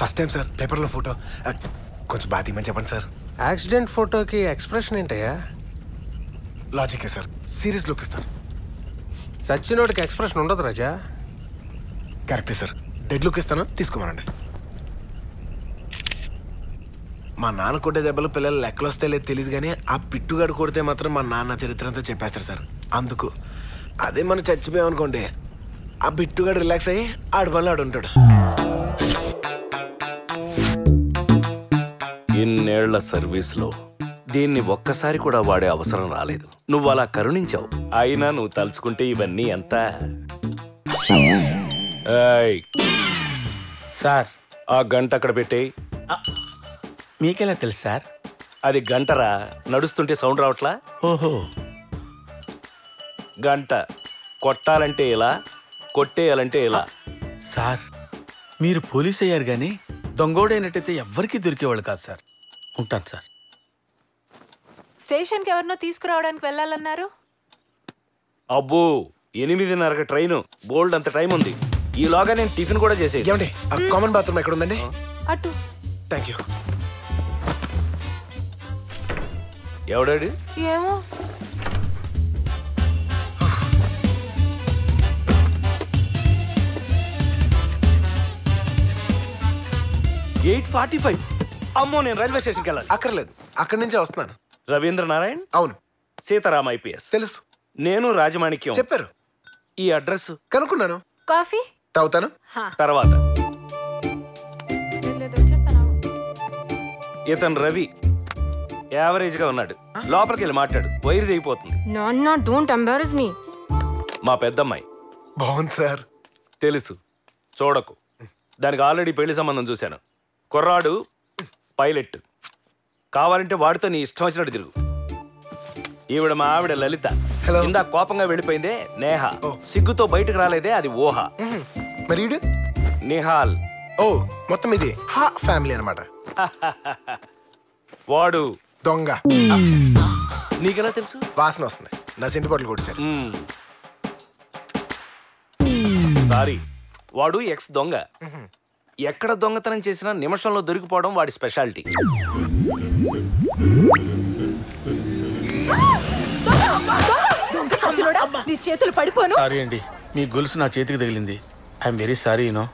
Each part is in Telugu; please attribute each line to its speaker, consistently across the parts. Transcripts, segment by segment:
Speaker 1: ఫస్ట్ టైం సార్ పేపర్లో ఫోటో ఆ, కొంచెం బాగా తీయమని చెప్పండి సార్
Speaker 2: యాక్సిడెంట్ ఫోటోకి ఎక్స్ప్రెషన్ ఏంటయ్యా
Speaker 1: లాజికే సార్ సీరియస్ లుక్ ఇస్తారు
Speaker 2: సచ్చినోడికి ఎక్స్ప్రెషన్ ఉండదు రాజా
Speaker 1: కరెక్టే సార్ డెడ్ లుక్ ఇస్తాను తీసుకోమనండి మా నాన్న కొట్టే దెబ్బలు పిల్లలు లెక్కలు వస్తే లేదు తెలియదు కానీ ఆ పిట్టుగాడు కొడితే మాత్రం మా నాన్న చరిత్ర అంతా చెప్పేస్తారు సార్ అందుకు అదే మనం చచ్చిపోయామనుకోండి ఆ బిట్టుగాడు రిలాక్స్ అయ్యి ఆడు పనులు ఆడు ఉంటాడు
Speaker 3: ఇన్నేళ్ల సర్వీస్లో దీన్ని ఒక్కసారి కూడా వాడే అవసరం రాలేదు నువ్వు అలా కరుణించావు అయినా నువ్వు తలుచుకుంటే ఇవన్నీ ఎంత ఏయ్,
Speaker 4: సార్
Speaker 3: ఆ గంట అక్కడ పెట్టేయ్
Speaker 4: మీకెలా తెలుసు సార్
Speaker 3: అది గంటరా నడుస్తుంటే సౌండ్ రావట్లా
Speaker 4: ఓహో
Speaker 3: గంట కొట్టాలంటే ఇలా కొట్టేయాలంటే ఇలా
Speaker 4: సార్ మీరు పోలీస్ అయ్యారు కానీ దొంగోడైనట్టయితే ఎవ్వరికీ దొరికేవాళ్ళు కాదు సార్ ఉంటాను సార్
Speaker 5: స్టేషన్కి ఎవరినో తీసుకురావడానికి వెళ్ళాలన్నారు
Speaker 3: అబ్బో ఎనిమిదిన్నరకు ట్రైన్ బోల్డ్ అంత టైం ఉంది ఈలోగా నేను టిఫిన్ కూడా చేసేది
Speaker 1: ఏమండి ఆ కామన్ బాత్రూమ్ ఎక్కడ ఉందండి
Speaker 5: అటు
Speaker 1: థ్యాంక్ యూ
Speaker 3: ఎవడాడు
Speaker 5: ఏమో
Speaker 3: ఎయిట్ ఫార్టీ ఫైవ్ అమ్మో నేను రైల్వే స్టేషన్కి వెళ్ళాలి
Speaker 1: అక్కర్లేదు అక్కడి నుంచే వస్తున్నాను
Speaker 3: రవీంద్ర నారాయణ్
Speaker 1: అవును
Speaker 3: సీతారాం ఐపీఎస్
Speaker 1: తెలుసు
Speaker 3: నేను రాజమాణిక్యం
Speaker 1: చెప్పారు
Speaker 3: ఈ అడ్రస్
Speaker 1: కనుక్కున్నాను
Speaker 5: కాఫీ
Speaker 1: తాగుతాను
Speaker 5: హా.
Speaker 3: తర్వాత
Speaker 5: లేదు, లేదు, వచ్చేస్తాను
Speaker 3: ఇతను రవి యావరేజ్ గా ఉన్నాడు లోపలికి వెళ్ళి మాట్లాడు వైరు దిగిపోతుంది
Speaker 6: నాన్న డోంట్ ఎంబారస్ మీ
Speaker 3: మా పెద్దమ్మాయి
Speaker 1: బాగుంది సార్
Speaker 3: తెలుసు చూడకు దానికి ఆల్రెడీ పెళ్లి సంబంధం చూశాను కుర్రాడు పైలట్ కావాలంటే వాడితో నీ ఇష్టం వచ్చినట్టు తిరుగు ఈవిడ మా ఆవిడ లలిత
Speaker 1: Hello.
Speaker 3: ఇందా కోపంగా వెళ్ళిపోయిందే నేహ సిగ్గుతో బయటకు రాలేదే అది ఊహ
Speaker 1: మరి ఈడు?
Speaker 3: నిహాల్
Speaker 1: ఓ మొత్తం ఇది హా ఫ్యామిలీ అన్నమాట
Speaker 3: వాడు
Speaker 1: దొంగ
Speaker 3: నీకెలా తెలుసు
Speaker 1: వాసన వస్తుంది నా సింటి బాటిల్ కొట్టేశారు
Speaker 3: మ్మ్. సారీ వాడు ఎక్స్ దొంగ ఎక్కడ దొంగతనం చేసినా నిమిషంలో దొరికిపోవడం వాడి స్పెషాలిటీ
Speaker 5: నీ చేతులు పడిపోను
Speaker 4: సారీ అండి మీ గొలుసు నా చేతికి తగిలింది ఐఎమ్ వెరీ సారీ యూనో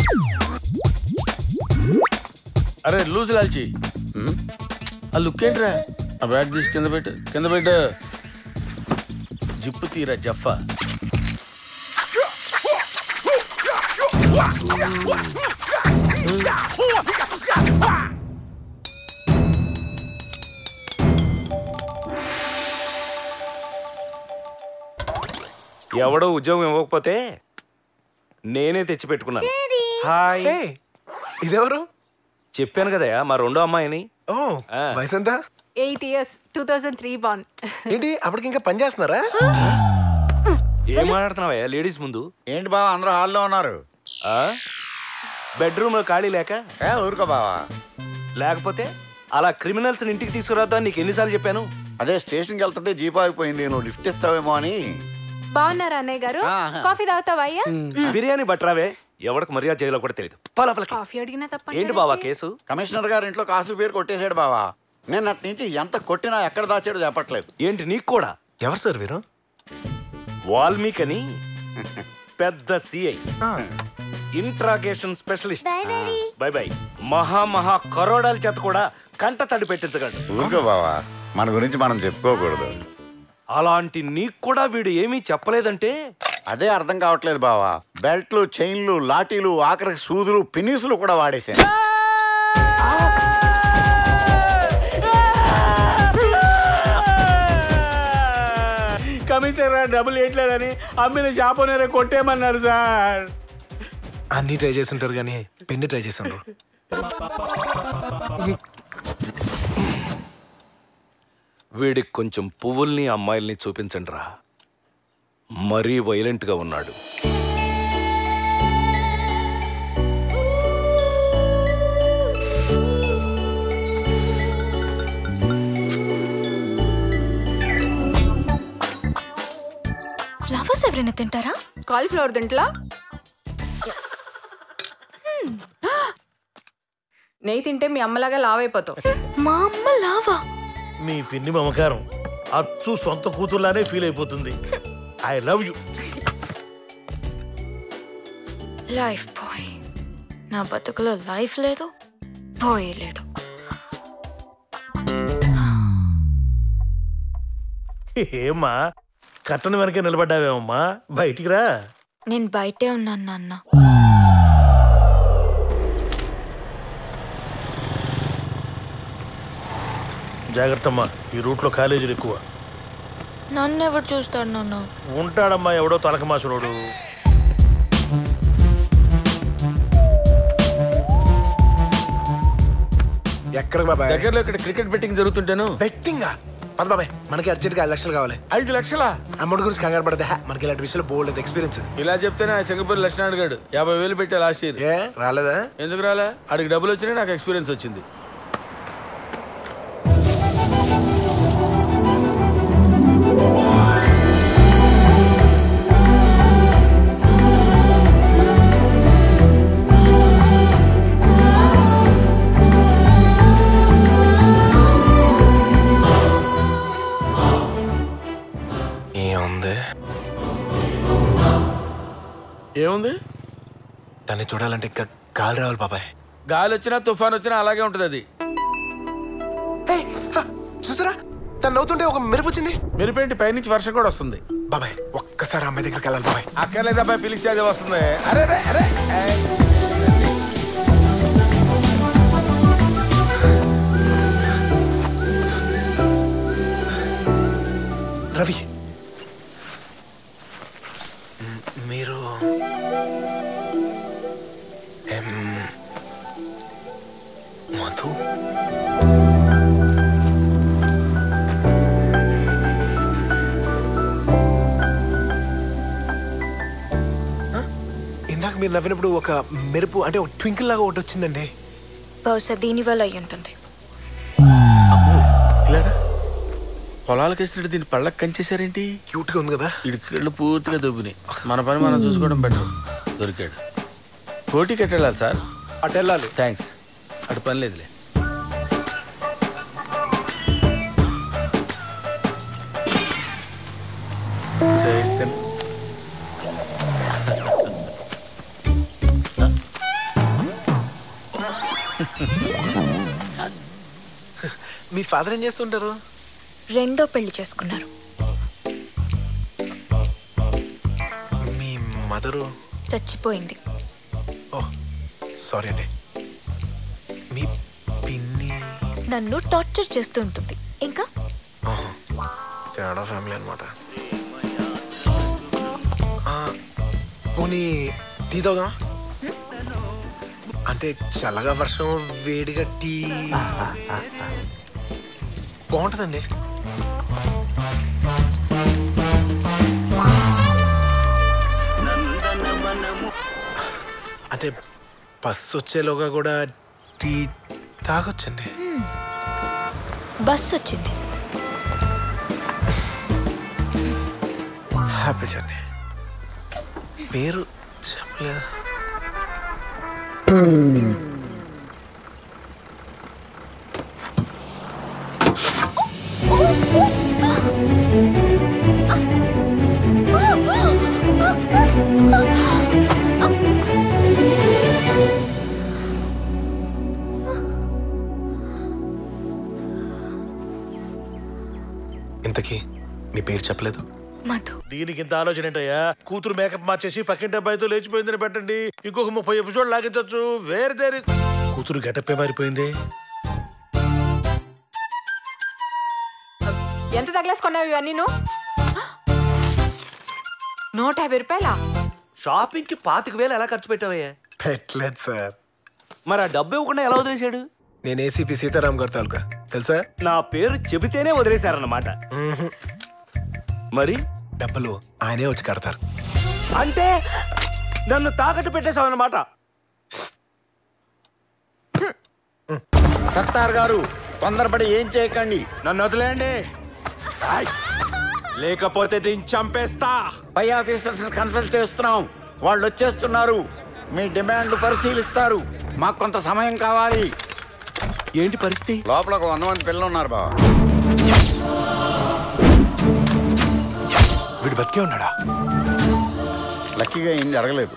Speaker 4: అరే లూజ్ లాల్చి హ్మ్? ఆ లుక్ ఏంట్రా ఆ బ్యాగ్ తీసి కింద పెట్టు కింద పెట్టు జిప్పు తీరా జఫా
Speaker 3: ఎవడో ఉద్యోగం ఇవ్వకపోతే నేనే తెచ్చి పెట్టుకున్నాను హాయ్
Speaker 1: ఏ ఇదెవరు
Speaker 3: చెప్పాను కదయా మా రెండో అమ్మాయిని
Speaker 1: ఓ
Speaker 3: ఆ.
Speaker 1: వయసు ఎంత
Speaker 5: eight years two thousand three born
Speaker 1: ఏంటి అప్పటికి ఇంకా పని చేస్తున్నారా
Speaker 3: ఏం మాట్లాడుతున్నావయ్యా లేడీస్ ముందు
Speaker 7: ఏంటి బావ అందరూ హాల్లో ఉన్నారు
Speaker 3: ఆ బెడ్రూమ్ లో ఖాళీ లేక
Speaker 7: ఏ ఊరుకో బావా
Speaker 3: లేకపోతే అలా క్రిమినల్స్ ఇంటికి తీసుకురాద్దా నీకు ఎన్నిసార్లు చెప్పాను
Speaker 7: అదే స్టేషన్కి వెళ్తుంటే జీప్ ఆగిపోయింది నువ్వు లిఫ్ట్ ఇస్తావేమో అని
Speaker 5: బాగున్నారా అన్నయ్య గారు
Speaker 7: ఆహా.
Speaker 5: కాఫీ తాగుతావా అయ్యా
Speaker 3: బిర్యానీ బట్రావే ఎవరికి మర్యాద చేయాలో కూడా తెలియదు పలపలకి
Speaker 5: కాఫీ అడిగినా తప్ప
Speaker 3: ఏంటి బావా కేసు
Speaker 7: కమిషనర్ గారి ఇంట్లో కాసుల పేరు కొట్టేశాడు బావా నేను అటు నుంచి ఎంత కొట్టినా ఎక్కడ దాచాడో చెప్పట్లేదు
Speaker 3: ఏంటి నీకు కూడా
Speaker 1: ఎవరు సార్ వీరు
Speaker 3: వాల్మీకి అని పెద్ద సిఐ ఇంట్రాగేషన్ స్పెషలిస్ట్ బై బై మహా మహా కరోడాల చేత కూడా కంట తడి పెట్టించగలడు
Speaker 7: ఊరుకో బావా మన గురించి మనం చెప్పుకోకూడదు
Speaker 3: అలాంటి నీకు కూడా వీడు ఏమీ చెప్పలేదంటే
Speaker 7: అదే అర్థం కావట్లేదు బావా బెల్ట్లు చైన్లు లాఠీలు ఆఖరికి సూదులు పినీసులు కూడా వాడేశాను
Speaker 4: కమిషనర్ డబ్బులు వేయట్లేదని అమ్మిన షాప్ ఓనరే కొట్టేయమన్నారు సార్
Speaker 1: అన్ని ట్రై చేసి ఉంటారు కానీ పెన్ని ట్రై చేసి ఉండరు
Speaker 3: వీడికి కొంచెం పువ్వుల్ని అమ్మాయిల్ని చూపించండి రా మరీ వైలెంట్ గా ఉన్నాడు
Speaker 6: ఫ్లవర్స్ ఎవరైనా తింటారా
Speaker 5: కాలీఫ్లవర్ తింట్లా
Speaker 8: నెయ్యి తింటే మీ అమ్మలాగా లావైపోతావు
Speaker 6: మా అమ్మ లావా
Speaker 9: మీ పిన్ని మమకారం అచ్చు సొంత కూతుర్లానే ఫీల్ అయిపోతుంది I love you
Speaker 6: Lifebuoy నా బతుకులో లైఫ్ లేదు బాయ్ లేడు
Speaker 9: ఏమ్మా కట్టన వెనక నిలబడ్డావేమమ్మా బయటికి రా
Speaker 6: నేను బయటే ఉన్నాను నాన్న
Speaker 9: జాగ్రత్తమ్మా ఈ రూట్లో కాలేజీలు ఎక్కువ
Speaker 6: నన్ను ఎవరు చూస్తాడు నాన్న
Speaker 9: ఉంటాడమ్మా ఎవడో తలకమాసురోడు
Speaker 1: ఎక్కడికి బాబాయ్
Speaker 4: దగ్గరలో ఇక్కడ క్రికెట్ బెట్టింగ్ జరుగుతుంటేను
Speaker 1: బెట్టింగా పద బాబాయ్ మనకి అర్జెంట్గా ఐదు లక్షలు కావాలి
Speaker 4: ఐదు లక్షల
Speaker 1: అమౌంట్ గురించి కంగారు పడదే హా, మనకి ఇలాంటి విషయంలో బోల్డ్ ఎక్స్పీరియన్స్
Speaker 4: ఇలా చెప్తేనే ఆ సింగపూర్ లక్ష్మణ్ గడు యాభై వేలు పెట్టా లాస్ట్ ఇయర్
Speaker 1: ఏ రాలేదా
Speaker 4: ఎందుకు రాలే ఆడికి డబ్బులు వచ్చినాయి నాకు ఎక్స్పీరియన్స్ వచ్చింది
Speaker 1: ఏముంది
Speaker 4: ఏముంది
Speaker 1: దాన్ని చూడాలంటే ఇంకా గాలి రావాలి బాబాయ్
Speaker 4: గాలి వచ్చినా తుఫాన్ వచ్చినా అలాగే ఉంటుంది అది
Speaker 1: ఏయ్, హా, చూసారా తను నవ్వుతుంటే ఒక మెరుపు వచ్చింది
Speaker 4: మెరిపేంటి పైనుంచి వర్షం కూడా వస్తుంది
Speaker 1: బాబాయ్ ఒక్కసారి అమ్మాయి దగ్గరికి వెళ్ళాలి బాబాయ్
Speaker 7: అక్కర్లేదు అబ్బాయి పిలిస్తే అది వస్తుంది అరే అరే అరే ఏయ్.
Speaker 1: రవి మ్, మీరు ఎం, మధు ఆ? ఇందాక మీరు నవ్వినప్పుడు ఒక మెరుపు అంటే ఒక ట్వింకిల్ లాగా ఒకటి వచ్చిందండి
Speaker 6: బహుశా దీని వల్ల అయి ఉంటుంది
Speaker 4: ఇలాగా పొలాలకు వేసినట్టు దీన్ని పళ్ళకి కంచేశారేంటి
Speaker 1: క్యూట్ గా ఉంది కదా
Speaker 4: ఇడికళ్ళు పూర్తిగా దొబ్బినాయి మన పని మనం చూసుకోవడం బెటర్ దొరికాడు పోటీకి ఎట్టెళ్ళాలి సార్
Speaker 1: అటు వెళ్ళాలి
Speaker 4: థ్యాంక్స్ అటు పని లేదులే చేస్తాను
Speaker 1: మీ ఫాదర్ ఏం చేస్తుంటారు
Speaker 6: రెండో పెళ్లి చేసుకున్నారు
Speaker 1: మీ మదరు
Speaker 6: చచ్చిపోయింది
Speaker 1: ఓ సారీ అండి మీ పిన్ని
Speaker 6: నన్ను టార్చర్ చేస్తూ ఉంటుంది ఇంకా
Speaker 1: ఆహా. తేడా ఫ్యామిలీ అనమాట పోనీ టీ తాగుదామా అంటే చల్లగా వర్షం వేడిగా టీ బాగుంటుందండి అంటే బస్సు వచ్చేలోగా కూడా టీ తాగొచ్చండి
Speaker 6: బస్ వచ్చింది
Speaker 1: హ్యాపీ జర్నీ పేరు చెప్పలేదు ఇంతకీ నీ పేరు చెప్పలేదు
Speaker 6: మధు
Speaker 9: దీనికి ఇంత ఆలోచన ఏంటయ్యా కూతురు మేకప్ మార్చేసి పక్కింటి అబ్బాయితో లేచిపోయిందని పెట్టండి ఇంకొక ముప్పై ఎపిసోడ్ లాగించవచ్చు వేరే దేరి కూతురు గెటప్పే మారిపోయింది
Speaker 8: ఎంత తగిలేసుకున్నావు ఇవన్నీ నువ్వు నూట యాభై రూపాయలా
Speaker 3: షాపింగ్కి పాతిక వేలు ఎలా ఖర్చు పెట్టావయ్యా
Speaker 1: పెట్టలేదు సార్
Speaker 3: మరి ఆ డబ్బు ఇవ్వకుండా ఎలా వదిలేశాడు
Speaker 1: నేను ఏసీపీ సీతారాం గారి తాలూకా తెలుసా
Speaker 3: నా పేరు చెబితేనే వదిలేశారన్నమాట మరి
Speaker 1: డబ్బులు ఆయనే వచ్చి కడతారు
Speaker 3: అంటే నన్ను తాకట్టు పెట్టేశావన్నమాట
Speaker 7: సత్తార్ గారు తొందరపడి ఏం చేయకండి
Speaker 4: నన్ను వదిలేయండి ఆయ్. లేకపోతే దీన్ని చంపేస్తా
Speaker 7: పై ఆఫీసర్స్ కన్సల్ట్ చేస్తున్నాం వాళ్ళు వచ్చేస్తున్నారు మీ డిమాండ్లు పరిశీలిస్తారు మాకు కొంత సమయం కావాలి
Speaker 4: ఏంటి పరిస్థితి
Speaker 7: లోపల ఒక వంద మంది పిల్లలు ఉన్నారు బావా
Speaker 1: వీడు బతికే ఉన్నాడా
Speaker 7: లక్కీగా ఏం జరగలేదు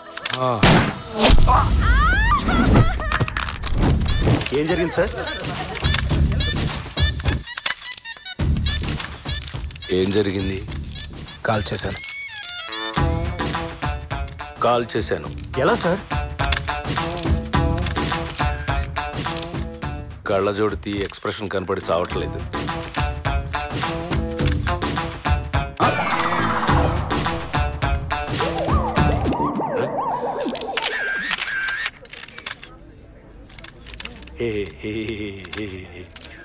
Speaker 10: ఏం జరిగింది సార్
Speaker 3: ఏం జరిగింది
Speaker 1: కాల్ చేశాను
Speaker 3: కాల్ చేశాను
Speaker 10: ఎలా సార్
Speaker 3: కళ్ళజోడు తీ ఎక్స్ప్రెషన్ కనపడి చావట్లేదు హే, హే, హే, హే.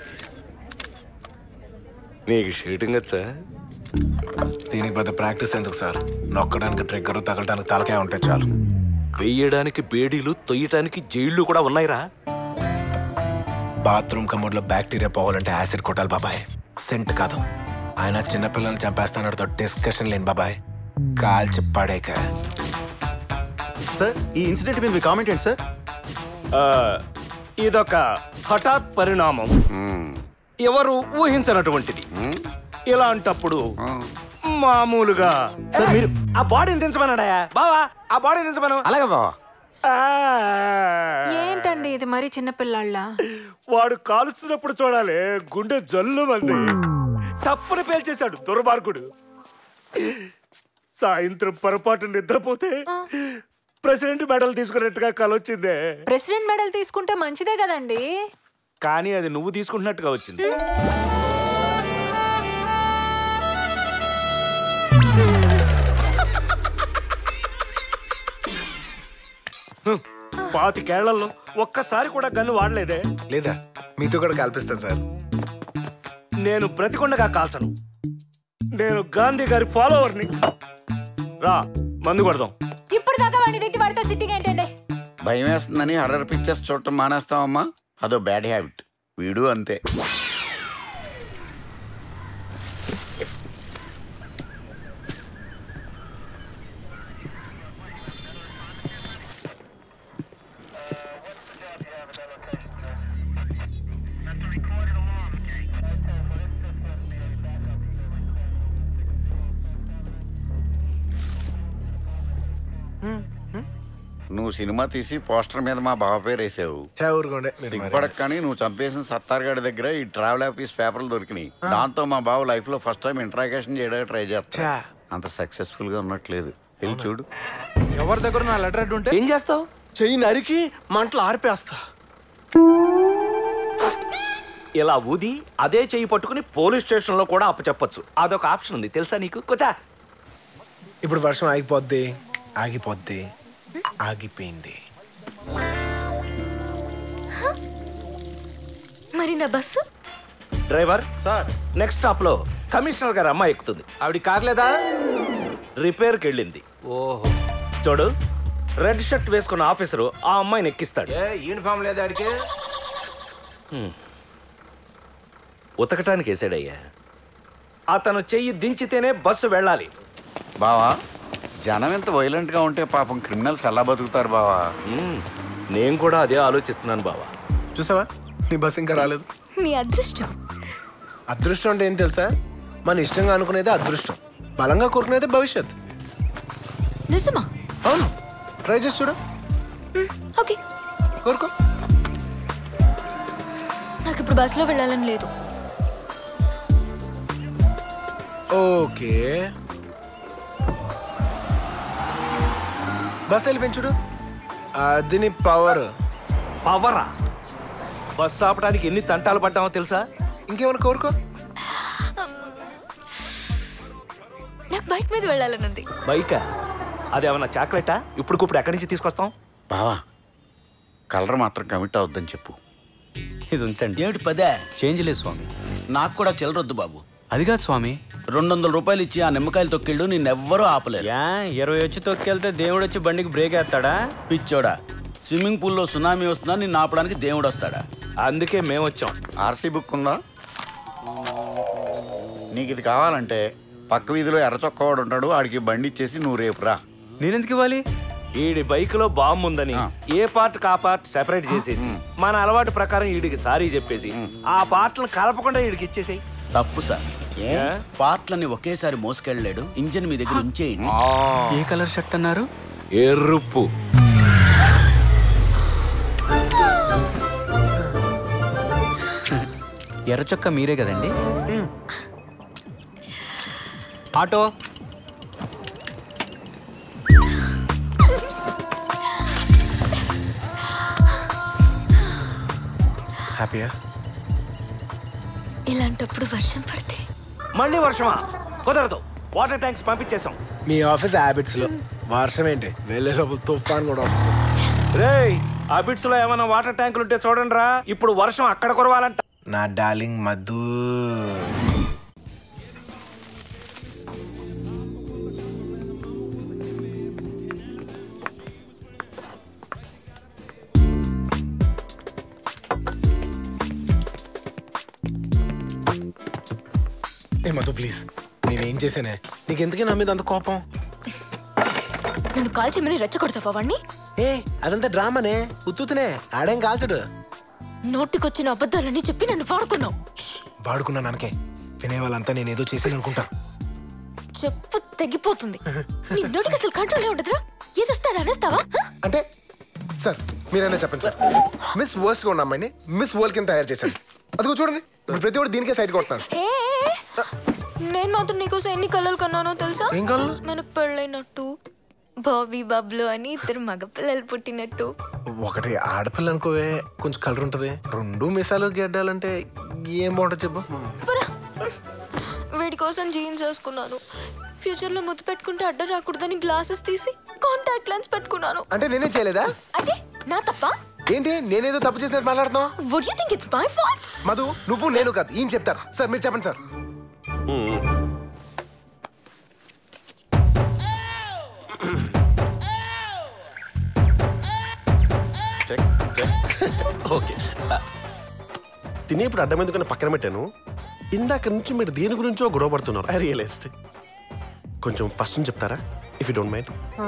Speaker 3: నీకు షూటింగ్ వచ్చా
Speaker 1: దీనికి పెద్ద ప్రాక్టీస్ ఎందుకు సార్ నొక్కడానికి ట్రిగ్గర్ తగలడానికి తలకాయ ఉంటే చాలు
Speaker 3: వెయ్యడానికి బేడీలు తొయ్యటానికి జైళ్ళు కూడా ఉన్నాయిరా
Speaker 1: బాత్రూమ్ కమోడ్లో బ్యాక్టీరియా పోవాలంటే యాసిడ్ కొట్టాలి బాబాయ్ సెంట్ కాదు ఆయన చిన్నపిల్లల్ని చంపేస్తానడితో డిస్కషన్ లేని బాబాయ్ కాల్చి పడేక
Speaker 10: సార్ ఈ ఇన్సిడెంట్ మీద మీ కామెంట్ ఏంటి సార్
Speaker 3: ఆ, ఇదొక హఠాత్ పరిణామం ఎవరు ఊహించనటువంటిది ఇలాంటప్పుడు మామూలుగా
Speaker 10: సార్ మీరు
Speaker 3: ఆ బాడీని దించమన్నాడా బావా ఆ బాడీని దించమను
Speaker 7: అలాగే బావా
Speaker 3: ఆ.
Speaker 5: ఏంటండి ఇది మరీ చిన్నపిల్లాళ్ళ
Speaker 3: వాడు కాలుస్తున్నప్పుడు చూడాలి గుండె జల్లు మంది తప్పును పేల్చేశాడు దుర్మార్గుడు సాయంత్రం పొరపాటు నిద్రపోతే ప్రెసిడెంట్ మెడల్ తీసుకున్నట్టుగా కలొచ్చిందే
Speaker 5: ప్రెసిడెంట్ మెడల్ తీసుకుంటే మంచిదే కదండి
Speaker 3: కానీ అది నువ్వు తీసుకుంటున్నట్టుగా వచ్చింది హ్మ్. పాతికేళ్లలో ఒక్కసారి కూడా గన్ను వాడలేదే
Speaker 1: లేదా మీతో కూడా కల్పిస్తాను సార్
Speaker 3: నేను బ్రతికొండగా కాల్చను నేను గాంధీ గారి ఫాలోవర్ని రా మందు కొడదాం
Speaker 5: ఇప్పుడు దాకా వాడిని తిట్టి వాడితో సిట్టింగ్ ఏంటండి
Speaker 7: భయం వేస్తుందని హర్రర్ పిక్చర్స్ చూడటం మానేస్తామమ్మా అదో బ్యాడ్ హ్యాబిట్ వీడు అంతే నువ్వు సినిమా తీసి పోస్టర్ మీద మా బావ పేరు వేసావు
Speaker 1: చా ఊరుకోండి మీరు మరి.
Speaker 7: దిగ్పడక కానీ నువ్వు చంపేసిన సత్తార్గాడి దగ్గర ఈ ట్రావెల్ ఆఫీస్ పేపర్లు దొరికినాయి దాంతో మా బావ లైఫ్ లో ఫస్ట్ టైం ఇంట్రాగేషన్ చేయడానికి ట్రై చేస్తా
Speaker 1: ఛా.
Speaker 7: అంత సక్సెస్ఫుల్ గా ఉన్నట్లేదు వెళ్ళి చూడు
Speaker 4: ఎవరి దగ్గర నా లెటర్ అడ్డు ఉంటే
Speaker 2: ఏం చేస్తావు
Speaker 4: చెయ్యి నరికి మంటలు ఆర్పేస్తా
Speaker 3: ఇలా ఊది అదే చెయ్యి పట్టుకుని పోలీస్ స్టేషన్ లో కూడా అప్పచెప్పొచ్చు అదొక ఆప్షన్ ఉంది తెలుసా నీకు కూర్చా
Speaker 1: ఇప్పుడు వర్షం ఆగిపోద్ది ఆగిపోద్ది ఆగిపోయింది
Speaker 6: మరి నా bus
Speaker 3: driver
Speaker 4: sir
Speaker 3: next stop లో కమిషనర్ గారి అమ్మాయి ఎక్కుతుంది
Speaker 2: ఆవిడ కార్లేదా
Speaker 3: రిపేర్కి వెళ్ళింది
Speaker 2: ఓహో
Speaker 3: చూడు రెడ్ షర్ట్ వేసుకున్న ఆఫీసరు ఆ అమ్మాయిని ఎక్కిస్తాడు
Speaker 2: ఏ యూనిఫామ్ లేదా ఆడికి
Speaker 3: ఉతకటానికి వేసాడయ్యా అతను చెయ్యి దించితేనే బస్సు వెళ్ళాలి
Speaker 7: బావా జనం ఎంత వైలెంట్ గా ఉంటే పాపం క్రిమినల్స్ ఎలా బతుకుతారు బావా
Speaker 3: మ్మ్. నేను కూడా అదే ఆలోచిస్తున్నాను బావా
Speaker 1: చూసావా నీ బస్ ఇంకా రాలేదు
Speaker 6: నీ అదృష్టం
Speaker 1: అదృష్టం అంటే ఏం తెలుసా మన ఇష్టంగా అనుకునేదే అదృష్టం బలంగా కోరుకునేదే భవిష్యత్
Speaker 6: నిజమా
Speaker 1: అవును ట్రై చేసి చూడు
Speaker 6: మ్, ఓకే
Speaker 1: కోరుకో
Speaker 6: నాకు ఇప్పుడు బస్సులో వెళ్ళాలని లేదు
Speaker 1: ఓకే బస్ వెళ్ళిపోయింది చూడు అది నీ పవర్
Speaker 3: పవరా బస్సు ఆపడానికి ఎన్ని తంటాలు పడ్డామో తెలుసా
Speaker 1: ఇంకేమైనా కోరుకో
Speaker 6: నాకు బైక్ మీద వెళ్ళాలని ఉంది
Speaker 3: బైకా అదేమన్నా చాక్లెటా ఇప్పుడు ఎక్కడి నుంచి తీసుకొస్తాం
Speaker 7: బావా కలర్ మాత్రం కమిట్ అవద్దని చెప్పు
Speaker 4: ఇది ఉంచండి
Speaker 10: ఏమిటి పదే
Speaker 4: చేంజ్ లేదు స్వామి
Speaker 10: నాకు కూడా చిల్లరొద్దు బాబు
Speaker 4: అది కాదు స్వామి
Speaker 10: రెండు వందల రూపాయలు ఇచ్చి ఆ నిమ్మకాయలు తొక్కిళ్ళు నిన్నెవ్వరూ ఆపలేరు
Speaker 4: యా ఇరవై వచ్చి తొక్కెళ్తే దేవుడు వచ్చి బండికి బ్రేక్ వేస్తాడా
Speaker 10: పిచ్చోడా స్విమ్మింగ్ పూల్లో సునామీ వస్తున్నా నిన్ను ఆపడానికి దేవుడు వస్తాడా
Speaker 3: అందుకే మేము వచ్చాం
Speaker 7: ఆర్సీ బుక్ ఉందా నీకు ఇది కావాలంటే పక్క వీధిలో ఎర్ర చొక్కవాడు ఉంటాడు ఆడికి బండి ఇచ్చేసి నువ్వు రేపు రా
Speaker 4: నేనెందుకు ఇవ్వాలి
Speaker 3: ఈడి బైక్ లో బాంబు ఉందని ఏ పార్ట్ కా పార్ట్ సెపరేట్ చేసేసి మన అలవాటు ప్రకారం ఈడికి సారీ చెప్పేసి ఆ పార్ట్లను కలపకుండా ఈడికి ఇచ్చేసేయి
Speaker 10: తప్పు సార్ ఏ పార్ట్లని ఒకేసారి మోసుకెళ్ళలేడు ఇంజిన్ మీ దగ్గర ఉంచేయండి
Speaker 4: ఏ కలర్ షర్ట్ అన్నారు
Speaker 3: ఎరుపు
Speaker 4: ఎర్ర చొక్క మీరే కదండి ఆటో
Speaker 1: హ్యాపీయా
Speaker 6: ఇలాంటప్పుడు వర్షం పడితే
Speaker 3: మళ్ళీ వర్షమా కుదరదు వాటర్ ట్యాంక్స్ పంపించేసాం
Speaker 1: మీ ఆఫీస్ హ్యాబిట్స్ లో వర్షం ఏంటి వెళ్ళే లోపల తుఫాన్ కూడా వస్తుంది
Speaker 3: రేయ్ ఆ బిట్స్ లో ఏమైనా వాటర్ ట్యాంకులు ఉంటే చూడండి రా ఇప్పుడు వర్షం అక్కడ కురవాలంట
Speaker 1: నా డార్లింగ్ మధు ఏ మధు ప్లీజ్ నేనేం చేశానే నీకు ఎందుకే నా మీద అంత కోపం
Speaker 6: నన్ను కాల్ చేయమని రెచ్చగొడతావా వాడిని
Speaker 1: ఏ అదంతా డ్రామానే ఉత్తుతనే ఆడేం కాల్చడు
Speaker 6: నోటికొచ్చిన అబద్ధాలన్నీ చెప్పి నన్ను వాడుకున్నావు
Speaker 1: వాడుకున్నా నానకే వినే వాళ్ళంతా నేను ఏదో చేసి అనుకుంటారు
Speaker 6: చెప్పు తెగిపోతుంది నీ నోటికి అసలు కంట్రోల్ ఉండదురా ఏదొస్తే అది అనేస్తావా హ?
Speaker 1: అంటే సార్ మీరైనా చెప్పండి సార్ మిస్ వర్స్ట్ ఉన్న అమ్మాయిని మిస్ వరల్డ్ కింద తయారు చేశాను అదిగో చూడండి ఇప్పుడు ప్రతి ఒక్కటి దీనికే సైడ్ కొడతాను
Speaker 6: ఏ ఏ, ఏ. నేను మాత్రం నీకోసం ఎన్ని కలలు కన్నానో తెలుసా
Speaker 1: ఏం కలలు?
Speaker 6: మనకు పెళ్ళైనట్టు బాబీ బబ్లు అని ఇద్దరు మగపిల్లలు పుట్టినట్టు
Speaker 1: ఒకటి ఆడపిల్ల అనుకోవే కొంచెం కలర్ ఉంటది రెండు మిసాలు గెడ్డాలంటే ఏం బాగుంటుంది చెప్పు
Speaker 6: పురా. వీడి కోసం జీన్స్ వేసుకున్నాను ఫ్యూచర్ లో ముద్దు పెట్టుకుంటే అడ్డ రాకూడదని గ్లాసెస్ తీసి కాంటాక్ట్ లెన్స్ పెట్టుకున్నాను
Speaker 1: అంటే నేనే చేయలేదా
Speaker 6: అదే నా తప్ప
Speaker 1: ఏంటి నేనేదో తప్పు చేసినట్టు మాట్లాడుతున్నావు
Speaker 6: would you think it's my fault
Speaker 1: Madhu నువ్వు నేను కాదు ఈయన చెప్తారు సార్ మీరు చెప్పండి సార్
Speaker 11: ఓకే తినే ఇప్పుడు అడ్డం ఎందుకని పక్కన పెట్టాను ఇందాక నుంచి మీరు దేని గురించో గొడవ పడుతున్నారు ఐ రియలైజ్డ్ కొంచెం ఫస్ట్ నుంచి చెప్తారా if you don't mind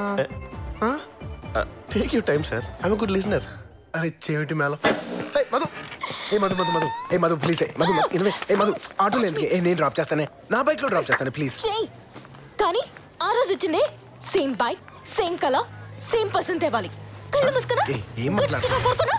Speaker 11: take you time sir I'm good listener
Speaker 1: అరే చెవిటి మేళం ఏయ్, మధు ఏ మధు మధు మధు ఏ మధు ప్లీజ్ ఏ మధు మధు ఇనవే ఏ మధు ఆటో ఎందుకు ఏ నేను డ్రాప్ చేస్తానే నా బైక్ లో డ్రాప్ చేస్తానే ప్లీజ్
Speaker 6: చెయ్యి కానీ ఆ రోజు వచ్చిందే same bike same colour same person తేవాలి కళ్ళు మూసుకున్నా
Speaker 1: ఏ, ఏం మాట్లాడు-
Speaker 6: గట్టిగా కోరుకున్నా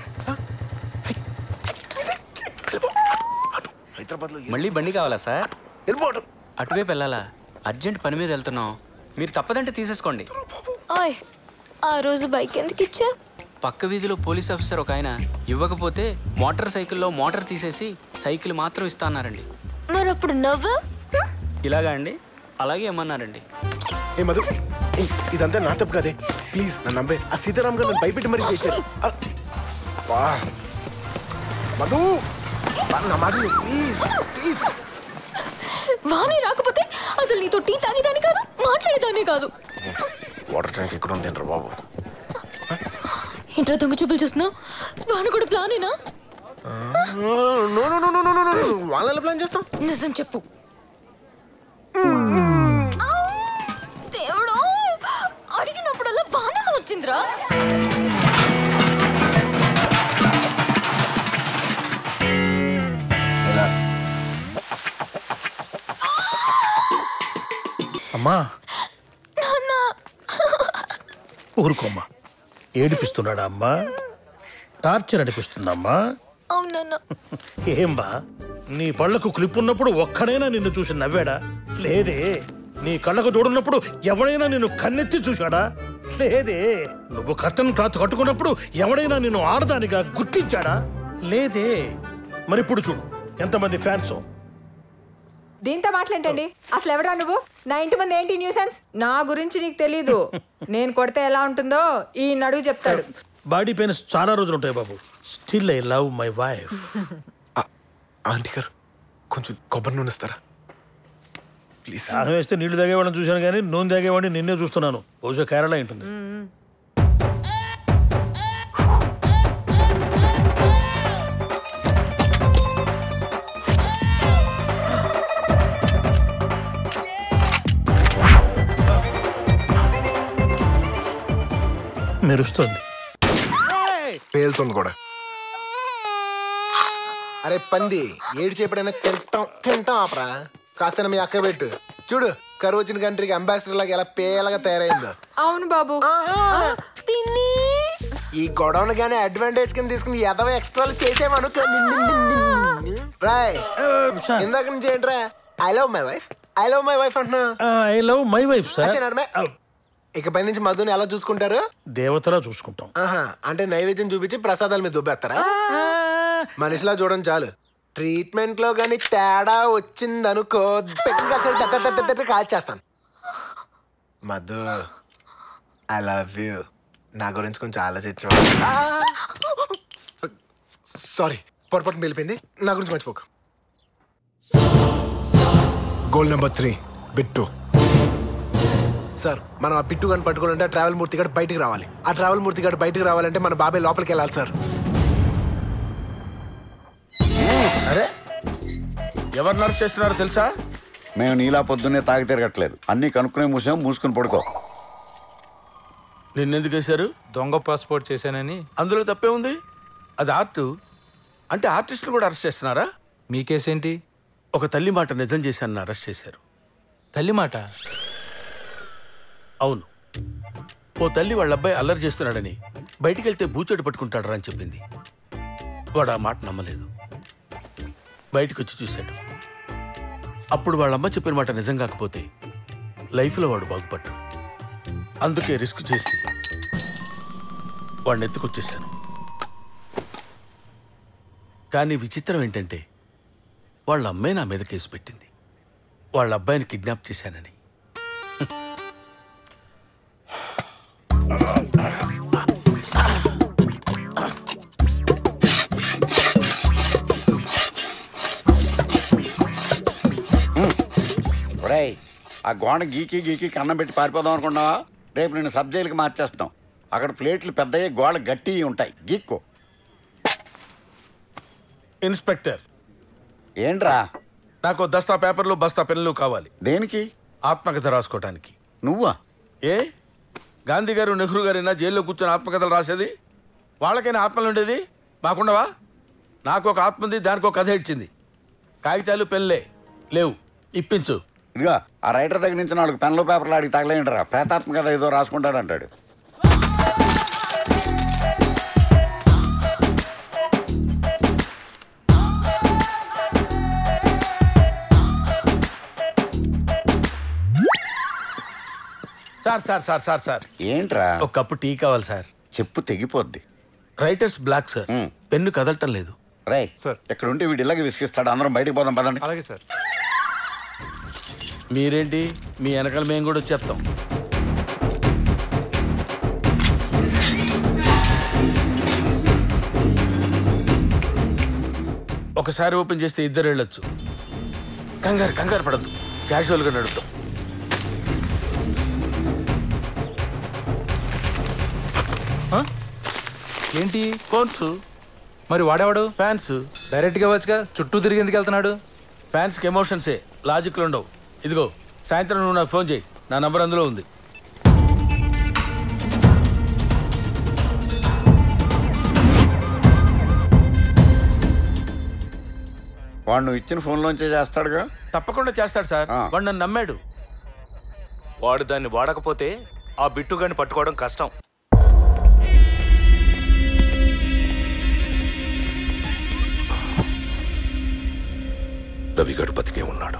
Speaker 1: హైదరాబాద్ లో
Speaker 4: మళ్ళీ బండి కావాలా సార్
Speaker 1: వెళ్ళిపోవటం
Speaker 4: అటువైపు వెళ్ళాలా అర్జెంట్ పని మీద వెళ్తున్నాం మీరు తప్పదంటే తీసేసుకోండి
Speaker 6: ఓయ్ ఆ రోజు బైక్ ఎందుకు ఇచ్చా
Speaker 4: పక్క వీధిలో పోలీస్ ఆఫీసర్ ఒక ఆయన ఇవ్వకపోతే మోటార్ సైకిల్లో మోటార్ తీసేసి సైకిల్ మాత్రం ఇస్తా అన్నారండి
Speaker 6: మరి అప్పుడు నవ్వు
Speaker 4: ఇలాగా అండి అలాగే ఏమన్నారండి
Speaker 1: ఏ మధు ఏ, ఇదంతా నా తప్పు కదే ప్లీజ్ నన్ను నమ్మే ఆ సీతారాం గారు నన్ను భయపెట్టి మరీ చేశారు ఆ, వా. మధు వా, నా మాట ప్లీజ్ ప్లీజ్
Speaker 6: వాణి రాకపోతే అసలు నీతో టీ తాగేదాన్ని కాదు మాట్లాడేదాన్ని కాదు
Speaker 1: వాటర్ ట్యాంక్ ఎక్కడ ఉంది రా బాబు
Speaker 6: ఇంట్లో దొంగ చూపులు చూస్తున్నావు వాణి కూడా ప్లానేనా
Speaker 1: no no no no no no no వాళ్ళ ఎలా ప్లాన్ చేస్తాం
Speaker 6: నిజం చెప్పు దేవుడు అడిగినప్పుడల్లా బాణాలు వచ్చిందిరా
Speaker 9: అమ్మా
Speaker 6: నాన్న
Speaker 9: ఊరుకోమ్మా ఏడిపిస్తున్నాడా అమ్మా టార్చర్ అనిపిస్తుందమ్మా
Speaker 6: అవునన్నా
Speaker 9: ఏం బా నీ పళ్ళకు క్లిప్ ఉన్నప్పుడు ఒక్కడైనా నిన్ను చూసి నవ్వాడా లేదే నీ కళ్ళకు చూడున్నప్పుడు ఎవడైనా నిన్ను కన్నెత్తి చూశాడా లేదే నువ్వు కట్టన్ క్లాత్ కట్టుకున్నప్పుడు ఎవడైనా నిన్ను ఆడదానిగా గుర్తించాడా లేదే మరి ఇప్పుడు చూడు ఎంతమంది ఫ్యాన్స్
Speaker 8: దీంతో మాట్లాడండి అసలు ఎవడా నువ్వు నా ఇంటి ముందు ఏంటి న్యూసెన్స్ నా గురించి నీకు తెలీదు నేను కొడితే ఎలా ఉంటుందో ఈ నడుగు చెప్తాడు
Speaker 9: బాడీ పెయిన్స్ చాలా రోజులు ఉంటాయి బాబు still I love my wife
Speaker 1: aunty గారు కొంచెం కొబ్బరి నూనె ఇస్తారా ప్లీజ్
Speaker 9: దాహం వేస్తే నీళ్లు తాగేవాడిని చూశాను కానీ నూనె తాగేవాడిని నిన్నే చూస్తున్నాను బహుశా కేరళ ఉంటుంది మెరుస్తుంది
Speaker 1: పేలుతుంది కూడా అరే పంది ఏడు చేపడైనా తింటాం తింటాం ఆపరా కాస్త మీ అక్క పెట్టు చూడు కరువు వచ్చిన కంట్రీకి అంబాసిడర్ లాగా ఎలా పేలగా తయారైందో
Speaker 8: అవును బాబు
Speaker 1: ఈ గొడవను గానీ అడ్వాంటేజ్ కింద తీసుకుని ఎదవ ఎక్స్ట్రాలు చేసేవాను రాయ్ ఇందాక నుంచి ఏంట్రా I love my wife I love my wife అంటున్నా
Speaker 9: I love my wife sir
Speaker 1: అచ్చా, నడమే. ఇకపై నుంచి మధుని ఎలా చూసుకుంటారు
Speaker 9: దేవతలా చూసుకుంటాం
Speaker 1: ఆహా అంటే నైవేద్యం చూపించి ప్రసాదాల మీద దుబ్బేస్తారా మనిషిలా చూడండి చాలు ట్రీట్మెంట్ లో గానీ తేడా వచ్చిందనుకో పెద్దగా అసలు టట టట టట కాల్చేస్తాను మధు ఐ లవ్ యూ నా గురించి కొంచెం ఆలోచించు సారీ పొరపాటు వెళ్ళిపోయింది నా గురించి మర్చిపోకు goal number three Bittu sir మనం ఆ బిట్టు కానీ పట్టుకోవాలంటే ఆ ట్రావెల్ మూర్తి గారు బయటికి రావాలి ఆ ట్రావెల్ మూర్తి గారు బయటికి రావాలంటే మన బాబాయ్ లోపలికి వెళ్ళాలి సార్
Speaker 10: అరే ఎవరు నర్స్ చేస్తున్నారో తెలుసా
Speaker 7: మేము నీలా పొద్దున్నే తాగి తిరగట్లేదు అన్ని కనుక్కునే మూసాం మూసుకుని పడుకో
Speaker 4: నిన్నెందుకు వేశారు
Speaker 12: దొంగ పాస్పోర్ట్ చేశానని
Speaker 4: అందులో తప్పే ఉంది అది ఆర్ట్ అంటే ఆర్టిస్టులు కూడా అరెస్ట్ చేస్తున్నారా
Speaker 12: మీ కేసేంటి
Speaker 4: ఒక తల్లి మాట నిజం చేశానని అరెస్ట్ చేశారు
Speaker 12: తల్లి మాట
Speaker 4: అవును ఓ తల్లి వాళ్ళ అబ్బాయి అల్లరి చేస్తున్నాడని బయటికి వెళ్తే బూచోడు పట్టుకుంటాడరా అని చెప్పింది వాడు ఆ మాట నమ్మలేదు బయటకు వచ్చి చూశాడు అప్పుడు వాళ్ళ అమ్మ చెప్పిన మాట నిజం కాకపోతే లైఫ్లో వాడు బాగుపడ్డు అందుకే రిస్క్ చేసి వాడిని ఎత్తుకొచ్చేసాను కానీ విచిత్రం ఏంటంటే వాళ్ళ అమ్మాయి నా మీద కేసు పెట్టింది వాళ్ళ అబ్బాయిని కిడ్నాప్ చేశానని
Speaker 7: ఒరేయ్ ఆ గోడ గీకి గీకి కన్నం పెట్టి పారిపోదాం అనుకున్నావా రేపు నేను సబ్ జైలుకి మార్చేస్తాం అక్కడ ప్లేట్లు పెద్దవి గోడ గట్టి ఉంటాయి గీక్కో
Speaker 4: ఇన్స్పెక్టర్
Speaker 7: ఏంట్రా
Speaker 4: నాకు దస్తా పేపర్లు బస్తా పెన్నులు కావాలి
Speaker 7: దేనికి
Speaker 4: ఆత్మకథ రాసుకోవటానికి
Speaker 7: నువ్వా
Speaker 4: ఏ గాంధీ గారు నెహ్రూ గారైనా జైల్లో కూర్చొని ఆత్మకథలు రాసేది వాళ్ళకైనా ఆత్మలు ఉండేది మాకుండవా నాకు ఒక ఆత్మ ఉంది దానికి ఒక కథ ఇచ్చింది కాగితాలు పెన్లే లేవు ఇప్పించు
Speaker 7: ఇదిగా ఆ రైటర్ దగ్గర నుంచి నాలుగు పెన్లు పేపర్లు అడిగి తగలేంటరా ప్రేతాత్మ కథ ఏదో రాసుకుంటాడంటాడు
Speaker 4: sir sir sir sir sir
Speaker 7: ఏంట్రా
Speaker 4: ఒక కప్పు టీ కావాలి సార్
Speaker 7: చెప్పు తెగిపోద్ది
Speaker 4: రైటర్స్ బ్లాక్ సార్ పెన్ను కదలటం లేదు
Speaker 7: రై సార్ ఇక్కడ ఉంటే వీడు ఇలాగే విసిగిస్తాడు అందరం బయటికి పోదాం పదండి
Speaker 12: అలాగే సార్
Speaker 4: మీరేంటి మీ వెనకాల మేము కూడా వచ్చేస్తాం ఒకసారి ఓపెన్ చేస్తే ఇద్దరు వెళ్ళొచ్చు కంగారు కంగారు పడద్దు క్యాజువల్గా నడుపుతాం
Speaker 12: ఏంటి
Speaker 4: ఫోన్స్
Speaker 12: మరి వాడేవాడు
Speaker 4: ఫ్యాన్స్
Speaker 12: డైరెక్ట్గా వచ్చుగా చుట్టూ తిరిగి ఎందుకు వెళ్తున్నాడు
Speaker 4: ఫ్యాన్స్కి ఎమోషన్సే లాజిక్లు ఉండవు ఇదిగో సాయంత్రం నువ్వు నాకు ఫోన్ చేయి నా నంబర్ అందులో ఉంది
Speaker 7: వాడు నువ్వు ఇచ్చిన ఫోన్లోంచే చేస్తాడుగా
Speaker 4: తప్పకుండా చేస్తాడు సార్ వాడు నన్ను నమ్మాడు
Speaker 3: వాడు దాన్ని వాడకపోతే ఆ బిట్టుగాని పట్టుకోవడం కష్టం
Speaker 13: రవిగడు బతికే ఉన్నాడు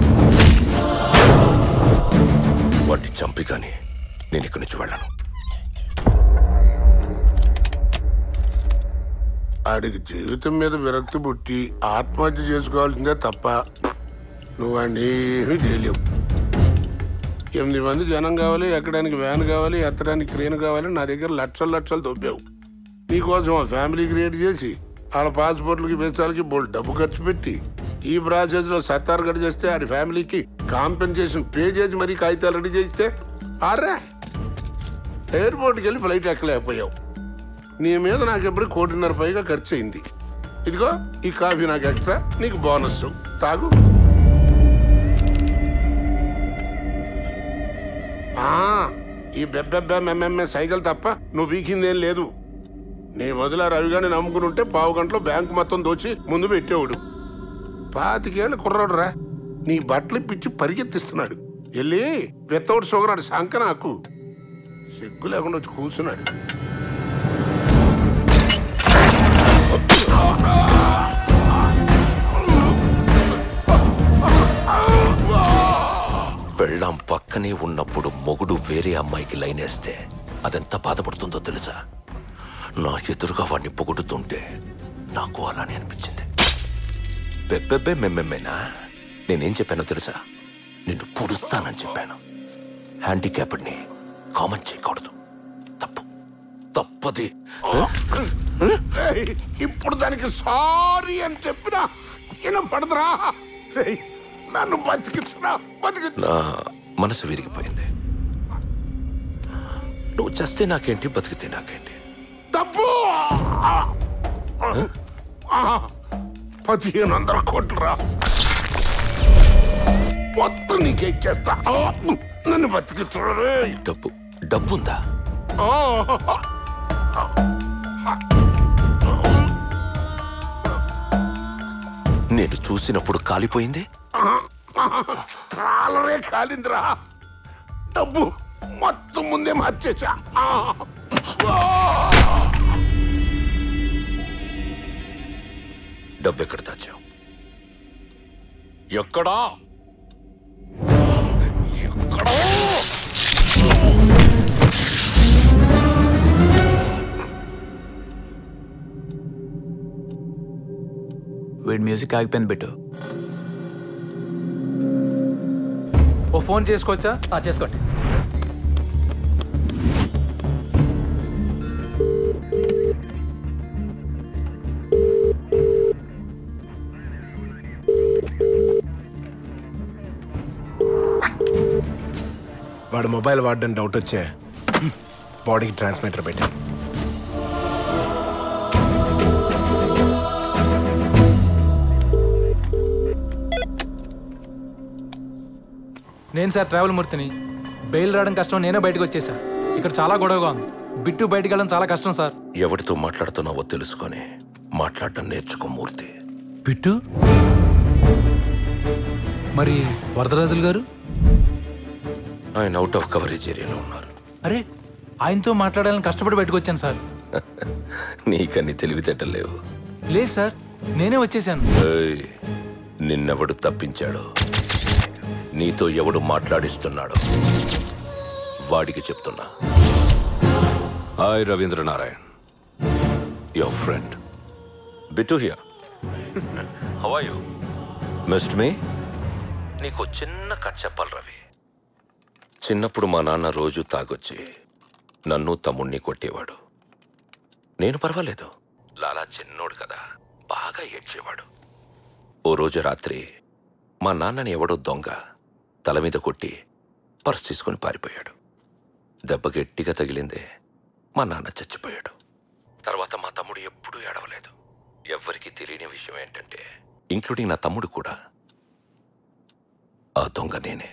Speaker 13: వాటిని చంపి కానీ నేను ఇక్కడి నుంచి వెళ్ళను
Speaker 14: ఆడికి జీవితం మీద విరక్తి పుట్టి ఆత్మహత్య చేసుకోవాల్సిందే తప్ప నువ్వు వాడిని ఏమీ చేయలేవు ఎనిమిది మంది జనం కావాలి ఎక్కడానికి వ్యాన్ కావాలి ఎత్తడానికి క్రేన్ కావాలి నా దగ్గర లక్షలు లక్షలు దొబ్బావు నీకోసం ఆ ఫ్యామిలీ క్రియేట్ చేసి వాళ్ళ పాస్పోర్ట్లకి వీసాలకి బోల్ డబ్బు ఖర్చు పెట్టి ఈ ప్రాసెస్ లో సత్తారు గడి చేస్తే ఆడి ఫ్యామిలీకి కాంపెన్సేషన్ పే చేసి మరీ కాగితాలు రెడీ చేస్తే ఆరా ఎయిర్పోర్ట్కి వెళ్ళి ఫ్లైట్ ఎక్కలేకపోయావు నీ మీద నాకు ఎప్పుడు కోటిన్నర పైగా ఖర్చు అయింది ఇదిగో ఈ కాఫీ నాకు ఎక్స్ట్రా నీకు బోనస్ తాగు ఆ, ఈ బెబ్బెబ్బెమ్మెమ్మె సైకిల్ తప్ప నువ్వు బీకిందేం లేదు నీ వదిల రవిగాని నమ్ముకుని ఉంటే పావు గంటలో బ్యాంకు మొత్తం దోచి ముందు పెట్టేవాడు పాతికేళ్ళు కుర్రాడు రా నీ బట్టలు పిచ్చి పరిగెత్తిస్తున్నాడు వెళ్ళి వితౌట్ షుగర్ ఆడు సంక నాకు సిగ్గు లేకుండా వచ్చి కూర్చున్నాడు
Speaker 13: పెళ్ళాం పక్కనే ఉన్నప్పుడు మొగుడు వేరే అమ్మాయికి లైనేస్తే అదెంత బాధపడుతుందో తెలుసా నా ఎదురుగా వాడిని పొగుడుతుంటే నాకు అలానే అనిపించింది బెబ్బెబ్బే మెమ్మెమ్మేనా నేనేం చెప్పానో తెలుసా నిన్ను పుడుస్తానని చెప్పాను హ్యాండిక్యాప్డ్ని కామన్ చేయకూడదు తప్పు తప్పది
Speaker 14: ఏయ్, ఇప్పుడు దానికి సారీ అని చెప్పినా వినపడదురా ఏయ్, నన్ను బతికించరా బతికించు
Speaker 13: నా మనసు విరిగిపోయింది నువ్వు చస్తే నాకేంటి బతికితే నాకేంటి
Speaker 14: తప్పు పదిహేను వందల కోట్లరా మొత్తం నీకే ఇచ్చేస్తా ఆ, నన్ను బతికించరా రే.
Speaker 13: డబ్బు డబ్బుందా
Speaker 14: ఆ,
Speaker 13: నేను చూసినప్పుడు కాలిపోయింది
Speaker 14: త్రాలరే కాలిందిరా డబ్బు మొత్తం ముందే మార్చేసా ఆ.
Speaker 13: డబ్బు ఎక్కడ దాచావు ఎక్కడా
Speaker 12: వీడి మ్యూజిక్ ఆగిపోయింది బిట్టు ఓ ఫోన్ చేసుకోవచ్చా చేసుకోండి
Speaker 1: వాడు మొబైల్ వాడడం డౌట్ వచ్చే బాడీకి ట్రాన్స్మిటర్ పెట్టాం
Speaker 12: నేను సార్ ట్రావెల్ మూర్తిని బెయిల్ రావడం కష్టం నేనే బయటకు వచ్చేసా ఇక్కడ చాలా గొడవగా ఉంది బిట్టు బయటికి వెళ్ళడం చాలా కష్టం సార్
Speaker 13: ఎవరితో మాట్లాడుతున్నావో తెలుసుకొని మాట్లాడటం నేర్చుకో మూర్తి
Speaker 12: బిట్టు మరి వరదరాజులు గారు
Speaker 13: ఆయన అవుట్ ఆఫ్ కవరేజ్ ఏరియాలో ఉన్నారు
Speaker 12: అరే ఆయనతో మాట్లాడాలని కష్టపడి బయటకు వచ్చాను సార్
Speaker 13: నీకన్ని తెలివితేటలు లేవు
Speaker 12: లేదు సార్ నేనే వచ్చేసాను
Speaker 13: ఏయ్, నిన్నెవడు తప్పించాడు నీతో ఎవడు మాట్లాడిస్తున్నాడు వాడికి చెప్తున్నా hi Ravindranarayan your friend Bittu here how are you missed me నీకు చిన్న కథ చెప్పాలి రవి చిన్నప్పుడు మా నాన్న రోజు తాగొచ్చి నన్ను తమ్ముణ్ణి కొట్టేవాడు నేను పర్వాలేదు లాలా చిన్నోడు కదా బాగా ఏడ్చేవాడు ఓ రోజు రాత్రి మా నాన్నని ఎవడో దొంగ తల మీద కొట్టి పర్స్ తీసుకుని పారిపోయాడు దెబ్బ గట్టిగా తగిలిందే మా నాన్న చచ్చిపోయాడు తర్వాత మా తమ్ముడు ఎప్పుడూ ఏడవలేదు ఎవ్వరికీ తెలియని విషయం ఏంటంటే ఇంక్లూడింగ్ నా తమ్ముడు కూడా ఆ దొంగ నేనే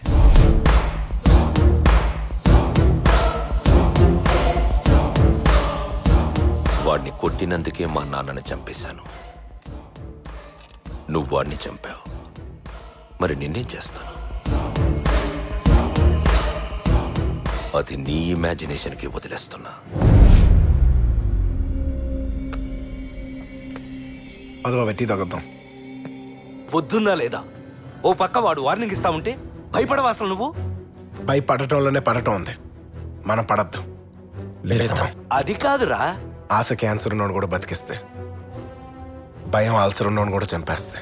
Speaker 13: వాడిని కొట్టినందుకే మా నాన్నని చంపేశాను నువ్వు వాడిని చంపావు మరి నిన్నేం చేస్తాను అది నీ ఇమాజినేషన్కి వదిలేస్తున్నా
Speaker 1: అదో పెట్టి తగ్గుద్దాం
Speaker 3: పొద్దుందా లేదా ఓ పక్క వాడు వార్నింగ్ ఇస్తా ఉంటే భయపడవా అసలు నువ్వు
Speaker 1: పై పడటంలోనే పడటం ఉంది మనం పడద్దాం లేద్దాం
Speaker 3: అది కాదురా
Speaker 1: ఆశ క్యాన్సర్ ఉన్నోడు కూడా బతికిస్తే భయం ఆల్సర్ ఉన్నోడు కూడా చంపేస్తే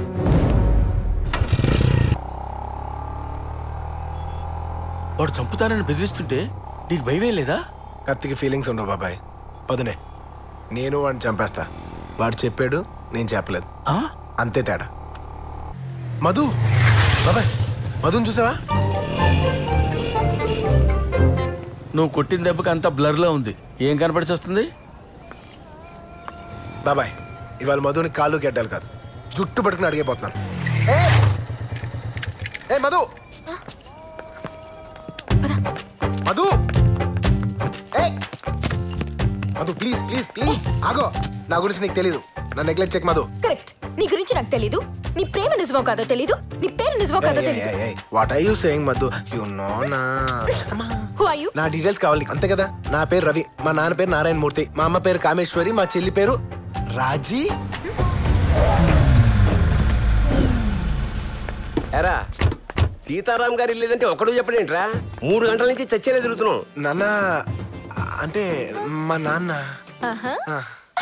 Speaker 4: వాడు చంపుతానని బెదిరిస్తుంటే నీకు భయమే లేదా
Speaker 1: కత్తికి ఫీలింగ్స్ ఉండవు బాబాయ్ పదునే నేను వాడిని చంపేస్తా వాడు చెప్పాడు నేను చెప్పలేదు అంతే తేడా మధు బాబాయ్ మధుని చూసావా
Speaker 4: నువ్వు కొట్టిన దెబ్బకి అంతా బ్లర్లో ఉంది ఏం కనపడిచి వస్తుంది
Speaker 1: బాబాయ్ ఇవాళ మధుని కాళ్ళు గెడ్డాలి కాదు జుట్టు పట్టుకుని అడిగిపోతున్నాను ఏ Madhu Madhu Madhu please please please ఆగో నా గురించి నీకు తెలీదు నా నెగ్లెక్ట్ చెక్ మధు
Speaker 6: కరెక్ట్ నీ గురించి నాకు తెలీదు నీ ప్రేమ నిజమో కాదో తెలీదు నీ పేరు నిజమో కాదో తెలీదు
Speaker 1: what are you saying Madhu you know నా
Speaker 6: హూ ఆర్ యూ
Speaker 1: నా డీటెయిల్స్ కావాలి నీకు. అంతే కదా నా పేరు రవి మా నాన్న పేరు నారాయణ మూర్తి మా అమ్మ పేరు కామేశ్వరి మా చెల్లి పేరు రాజీ
Speaker 15: ఎరా సీతారాం గారు లేదంటే ఒకడు చెప్పడేంట్రా మూడు గంటల నుంచి చచ్చేలే తిరుగుతున్నాం
Speaker 1: నాన్న అంటే మా నాన్న
Speaker 6: ఆహా.
Speaker 1: ఆ.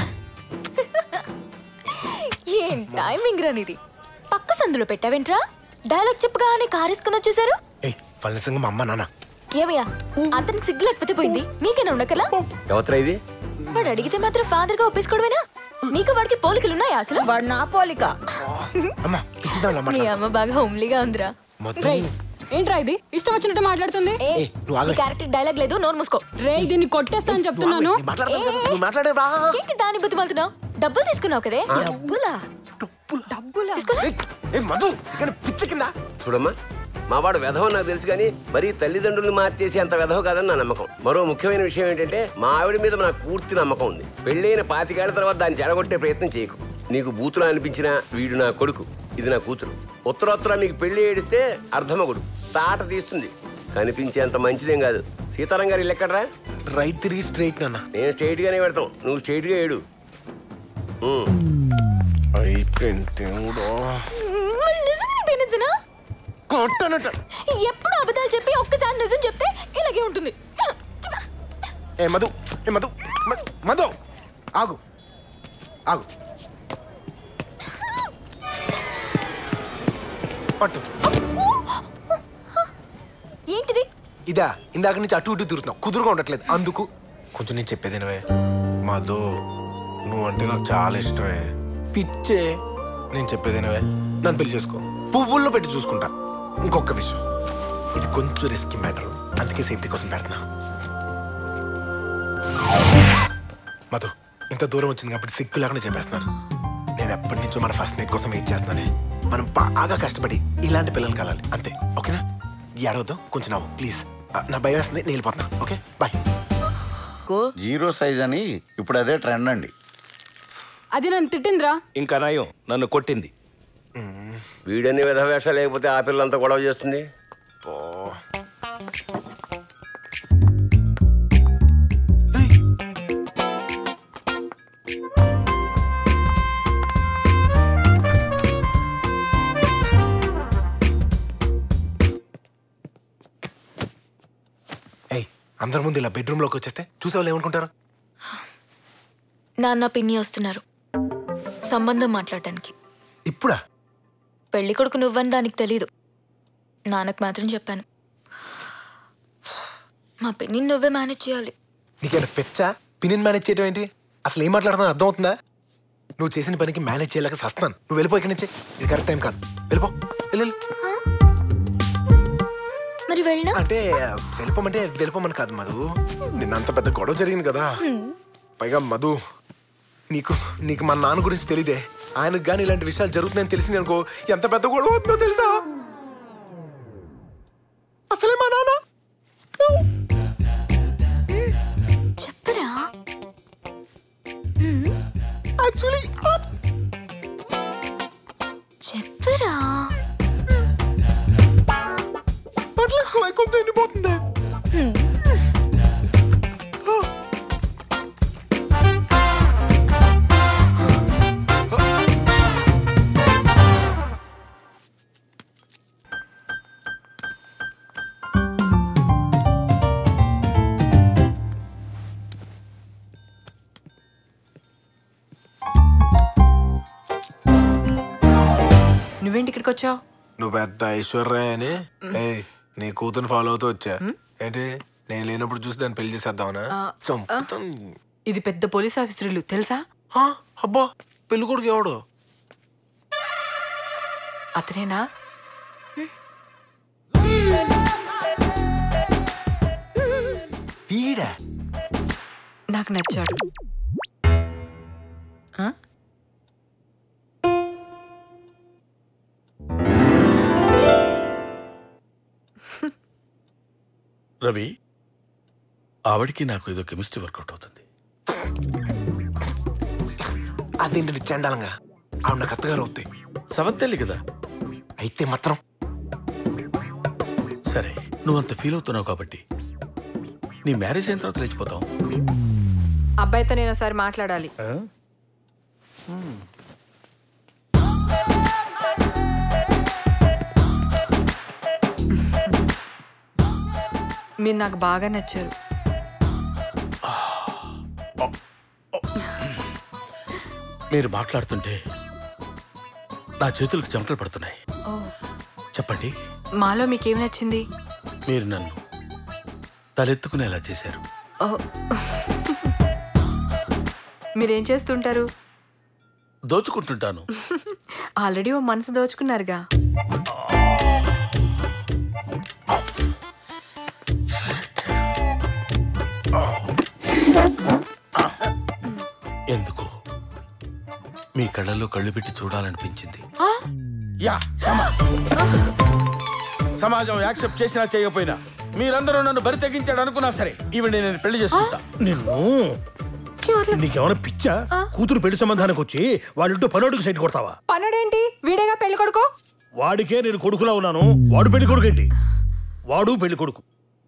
Speaker 6: ఏం టైమింగ్ రా నీది పక్క సందులో పెట్టావేంట్రా డైలాగ్ చెప్పగానే కారేసుకుని వచ్చేసారు
Speaker 1: ఏయ్ వాళ్ళ నిజంగా మా అమ్మ నాన్న
Speaker 6: ఏమయ్యా అతనికి సిగ్గు లేకపోతే పోయింది మీకేనా ఉండకలా
Speaker 15: ఎవతరా ఇది
Speaker 6: వాడు అడిగితే మాత్రం ఫాదర్ గా ఒప్పేసుకోవడమేనా నీకు వాడికి పోలికలు ఉన్నాయా అసలు
Speaker 8: వాడు నా పోలిక
Speaker 1: అమ్మ పిచ్చిదాం
Speaker 6: నీ అమ్మ బాగా హోమ్లీగా ఉందిరా
Speaker 16: ఏంట్రా ఇది ఇష్టం వచ్చినట్టు మాట్లాడుతుంది
Speaker 6: ఏ,
Speaker 1: నువ్వు ఆగు.
Speaker 6: నీ క్యారెక్టర్ డైలాగ్ లేదు నోరు మూసుకో
Speaker 16: రే దీన్ని కొట్టేస్తా అని చెప్తున్నాను
Speaker 1: మాట్లాడే
Speaker 6: ఏంటి దాని బుద్ధి మాలుతున్నావు డబ్బులు తీసుకున్నావు కదే డబ్బులా
Speaker 8: డబ్బులా
Speaker 1: మధు ఇక్కడ పిచ్చి కింద
Speaker 15: చూడమ్మా మా వాడు వెధవ నాకు తెలుసు కానీ మరీ తల్లిదండ్రులు మార్చేసి అంత వెధవ కాదని నా నమ్మకం మరో ముఖ్యమైన విషయం ఏంటంటే మా ఆవిడ మీద నాకు పూర్తి నమ్మకం ఉంది పెళ్ళైన పాతికేళ్ల తర్వాత దాన్ని చెడగొట్టే ప్రయత్నం చేయకు నీకు బూతులు అనిపించినా వీడు నా కొడుకు ఇది నా కూతురు ఉత్తరోత్తర మీకు పెళ్లి ఏడిస్తే అర్ధమగుడు తాట తీస్తుంది కనిపించేంత మంచిదేం కాదు సీతారాం గారు ఇల్లు ఎక్కడరా
Speaker 1: రైట్ తిరిగి స్ట్రైట్ నాన్న
Speaker 15: నేను స్ట్రైట్ గానే పెడతాం నువ్వు స్ట్రైట్ గా ఏడు ఉమ్.
Speaker 1: అయిపోయింది
Speaker 6: మరి నిజంగా నీ పేరు నిజనా
Speaker 1: కొట్టనట
Speaker 6: ఎప్పుడు అబద్ధాలు చెప్పి ఒక్కసారి నిజం చెప్తే ఇలాగే ఉంటుంది
Speaker 1: ఏ మధు ఏ మధు మ- మధు ఆగు ఆగు పట్టు
Speaker 6: ఏంటిది
Speaker 1: ఇదా ఇందాక నుంచి అటు ఇటు తిరుగుతున్నావు కుదురుగా ఉండట్లేదు అందుకు కొంచెం నేను చెప్పేది వినవే మధు నువ్వు అంటే నాకు చాలా ఇష్టమే పిచ్చే నేను చెప్పేది వినవే నన్ను పెళ్లి చేసుకో పువ్వుల్లో పెట్టి చూసుకుంటా ఇంకొక విషయం ఇది కొంచెం రిస్కీ మ్యాటర్ అందుకే సేఫ్టీ కోసం పెడుతున్నా మధు ఇంత దూరం వచ్చింది కాబట్టి సిగ్గు లేకుండా చెప్పేస్తున్నాను నేను ఎప్పటి నుంచో మన ఫస్ట్ నైట్ కోసం వెయిట్ చేస్తున్నానే మనం బాగా కష్టపడి ఇలాంటి పిల్లలు కలాలి అంతే ఓకేనా ఈ అడవద్దు కొంచెం నవ్వు ప్లీజ్ నా భయం వేస్తుంది నేను వెళ్ళిపోతున్నా ఓకే బాయ్
Speaker 7: జీరో సైజ్ అని ఇప్పుడు అదే ట్రెండ్ అండి
Speaker 16: అది నన్ను తిట్టిందిరా
Speaker 3: ఇంకా నయం నన్ను కొట్టింది
Speaker 15: వీడన్ని విధ వేషాలు లేకపోతే ఆ పిల్లంతా గొడవ చేస్తుంది
Speaker 1: ఏయ్ అందరి ముందు ఇలా బెడ్రూమ్లోకి వచ్చేస్తే చూసే వాళ్ళు ఏమనుకుంటారు
Speaker 6: నాన్న పిన్ని వస్తున్నారు సంబంధం మాట్లాడటానికి
Speaker 1: ఇప్పుడా
Speaker 6: పెళ్లి కొడుకు నువ్వని దానికి తెలీదు నాన్నకు మాత్రం చెప్పాను మా పిన్ని నువ్వే మేనేజ్ చేయాలి
Speaker 1: నీకేమైనా పెచ్చా పినిని మేనేజ్ చేయడం ఏంటి అసలు ఏం మాట్లాడుతున్నా అర్థం అవుతుందా నువ్వు చేసిన పనికి మేనేజ్ చేయలేక సస్తున్నాను నువ్వు వెళ్ళిపో ఇక్కడి నుంచి ఇది కరెక్ట్ టైం కాదు వెళ్ళిపో వెళ్ళు, వెళ్ళు.
Speaker 6: మరి వెళ్ళినా
Speaker 1: అంటే వెళ్ళిపోమంటే వెళ్ళిపోమని కాదు మధు నిన్న అంత పెద్ద గొడవ జరిగింది కదా పైగా మధు నీకు నీకు మా నాన్న గురించి తెలియదే ఆయనకు కానీ ఇలాంటి విషయాలు జరుగుతున్నాయని తెలిసింది అనుకో ఎంత పెద్ద గొడవ అవుతుందో తెలుసా అసలే మా నాన్న
Speaker 6: చెప్పరా
Speaker 1: యాక్చువల్లీ
Speaker 6: చెప్పరా
Speaker 1: పట్లేసుకో కొంత ఎండిపోతుంది
Speaker 8: నువ్వేంటి ఇక్కడికి వచ్చావు
Speaker 1: నువ్వు పెద్ద ఐశ్వర్య అని ఏయ్ నీ కూతురు ఫాలో అవుతూ వచ్చా ఏంటి నేను లేనప్పుడు చూసి దాన్ని పెళ్లి చేసేద్దామనా
Speaker 8: ఆ,
Speaker 1: చంపుతాను
Speaker 8: ఇది పెద్ద పోలీస్ ఆఫీసర్లు తెలుసా
Speaker 1: ఆ, అబ్బా పెళ్లి కొడుకు ఎవడు
Speaker 8: అతనేనా
Speaker 1: వీడా
Speaker 8: నాకు నచ్చాడు ఆ?
Speaker 4: రవి ఆవిడికి నాకు ఏదో కెమిస్ట్రీ వర్కౌట్ అవుతుంది
Speaker 1: అదేంటంటే చండాలంగా ఆవిడ నాకు అత్తగారు అవుతాయి
Speaker 4: సవత్తెల్లి కదా
Speaker 1: అయితే మాత్రం
Speaker 4: సరే నువ్వు అంత ఫీల్ అవుతున్నావు కాబట్టి నీ మ్యారేజ్ అయిన తర్వాత లేచిపోతావు
Speaker 8: అబ్బాయితో నేను ఒకసారి మాట్లాడాలి మీరు నాకు బాగా నచ్చారు
Speaker 4: మీరు మాట్లాడుతుంటే నా చేతులకు చెమటలు పడుతున్నాయి
Speaker 8: ఓ
Speaker 4: చెప్పండి
Speaker 8: మాలో మీకేం నచ్చింది
Speaker 4: మీరు నన్ను తలెత్తుకునేలా చేశారు
Speaker 8: ఓ మీరేం చేస్తుంటారు
Speaker 4: దోచుకుంటుంటాను
Speaker 8: ఆల్రెడీ ఓ మనసు దోచుకున్నారుగా
Speaker 4: ఎందుకు మీ కళ్ళల్లో కళ్ళు పెట్టి చూడాలనిపించింది
Speaker 8: ఆ?
Speaker 4: యా సమాజం యాక్సెప్ట్ చేసినా చేయకపోయినా మీరందరూ నన్ను బరి తెగించాడు అనుకున్నా సరే ఈవిడ నేను పెళ్లి చేసుకుంటా
Speaker 9: నిన్ను నీకేమైనా పిచ్చా కూతురు పెళ్లి సంబంధానికి వచ్చి వాళ్ళింటో పనోడికి సైట్ కొడతావా
Speaker 8: పనుడేంటి వీడేగా పెళ్లి కొడుకు
Speaker 9: వాడికే నేను కొడుకులా ఉన్నాను వాడు పెళ్లి కొడుకు ఏంటి వాడు పెళ్లి కొడుకు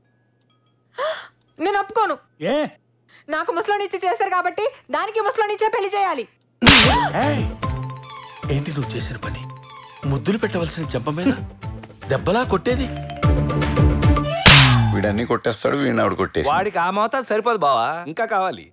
Speaker 8: నేను ఒప్పుకోను
Speaker 9: ఏ
Speaker 8: నాకు ముసలోనిచ్చి చేశారు కాబట్టి దానికి ముసలోనిచ్చే పెళ్లి చేయాలి
Speaker 4: ఏయ్! ఏంటి నువ్వు చేసిన పని ముద్దులు పెట్టవలసిన చెంప మీద దెబ్బలా కొట్టేది
Speaker 7: వీడన్నీ కొట్టేస్తాడు వీడిని ఆవిడ కొట్టేసి
Speaker 3: వాడికి ఆ మోతాదు సరిపోదు బావా ఇంకా కావాలి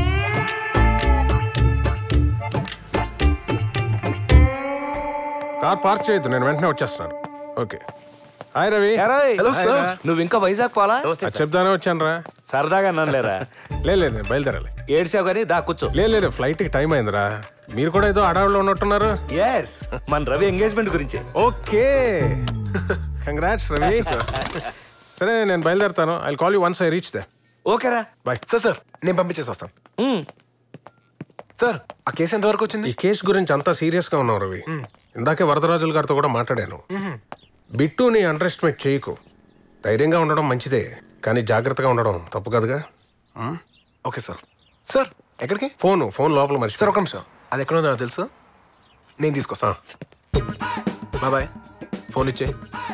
Speaker 2: కార్ పార్క్ చేయొద్దు నేను వెంటనే వచ్చేస్తున్నాను okay hi Ravi
Speaker 3: hello sir నువ్వు ఇంకా వైజాగ్ పోలా
Speaker 2: అది చెప్దానే వచ్చాను రా
Speaker 3: సరదాగా నన్ను లేరా
Speaker 2: లేదు లేదు నేను బయలుదేరాలి
Speaker 3: ఏడ్సావు కానీ దా కూర్చో
Speaker 2: లేదు లేదు ఫ్లైట్కి టైం అయిందిరా మీరు కూడా ఏదో అడవిలో ఉన్నట్టున్నారు
Speaker 3: ఎస్ మన రవి ఎంగేజ్మెంట్ గురించి
Speaker 2: ఓకే కంగ్రాట్స్ రవి సరే నేను బయలుదేరుతాను I call you once I reach the
Speaker 3: ఓకేరా
Speaker 2: బాయ్
Speaker 1: సార్ సార్ నేను పంపించేసి వస్తాను సార్ ఆ కేసు ఎంతవరకు వచ్చింది
Speaker 2: ఈ కేసు గురించి అంతా సీరియస్గా ఉన్నాం రవి ఇందాకే వరదరాజుల గారితో కూడా మాట్లాడాను బిట్టుని అండర్ ఎస్టిమేట్ చేయకు ధైర్యంగా ఉండడం మంచిదే కానీ జాగ్రత్తగా ఉండడం తప్పు కదగా
Speaker 1: ఓకే సార్ సార్ ఎక్కడికి
Speaker 2: ఫోన్ ఫోన్ లోపల మర్చి
Speaker 1: సార్ ఒక నిమిషం అది ఎక్కడ ఉందో నాకు తెలుసు నేను తీసుకొస్తాను బాయ్ ఫోన్ ఇచ్చే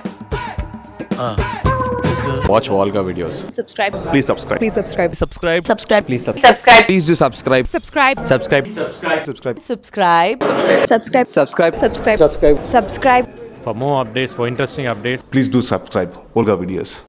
Speaker 17: Watch Volga videos.
Speaker 18: Subscribe.
Speaker 17: Please subscribe.
Speaker 18: Please subscribe.
Speaker 17: Subscribe.
Speaker 18: Subscribe.
Speaker 17: Please subscribe.
Speaker 18: Subscribe.
Speaker 17: Please do subscribe.
Speaker 18: Subscribe.
Speaker 17: Subscribe. Subscribe. Subscribe.
Speaker 18: Subscribe. Subscribe.
Speaker 17: Subscribe.
Speaker 18: Subscribe. Subscribe. Subscribe.
Speaker 17: For more updates, for interesting updates, please do subscribe. Volga videos.